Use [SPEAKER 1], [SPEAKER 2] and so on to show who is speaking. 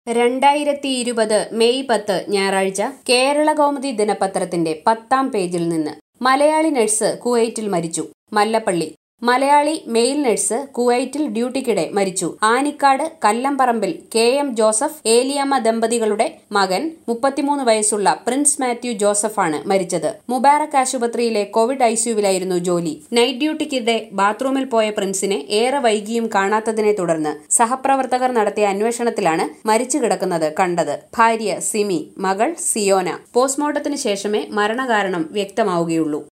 [SPEAKER 1] രണ്ടായിരത്തി ഇരുപത് മെയ് പത്ത് ഞായറാഴ്ച കേരള കൗമുദി ദിനപത്രത്തിന്റെ പത്താം പേജിൽ നിന്ന് മലയാളി നഴ്സ് കുവൈറ്റിൽ മരിച്ചു മല്ലപ്പള്ളി മലയാളി മെയിൽ നഴ്സ് കുവൈറ്റിൽ ഡ്യൂട്ടിക്കിടെ മരിച്ചു ആനിക്കാട് കല്ലംപറമ്പിൽ കെ എം ജോസഫ് ഏലിയമ്മ ദമ്പതികളുടെ മകൻ മുപ്പത്തിമൂന്ന് വയസ്സുള്ള പ്രിൻസ് മാത്യു ജോസഫാണ് മരിച്ചത് മുബാറക് ആശുപത്രിയിലെ കോവിഡ് ഐസിയുവിലായിരുന്നു ജോലി നൈറ്റ് ഡ്യൂട്ടിക്കിടെ ബാത്റൂമിൽ പോയ പ്രിൻസിനെ ഏറെ വൈകിയും കാണാത്തതിനെ തുടർന്ന് സഹപ്രവർത്തകർ നടത്തിയ അന്വേഷണത്തിലാണ് മരിച്ചു കിടക്കുന്നത് കണ്ടത് ഭാര്യ സിമി മകൾ സിയോന പോസ്റ്റ്മോർട്ടത്തിന് ശേഷമേ മരണകാരണം വ്യക്തമാവുകയുള്ളൂ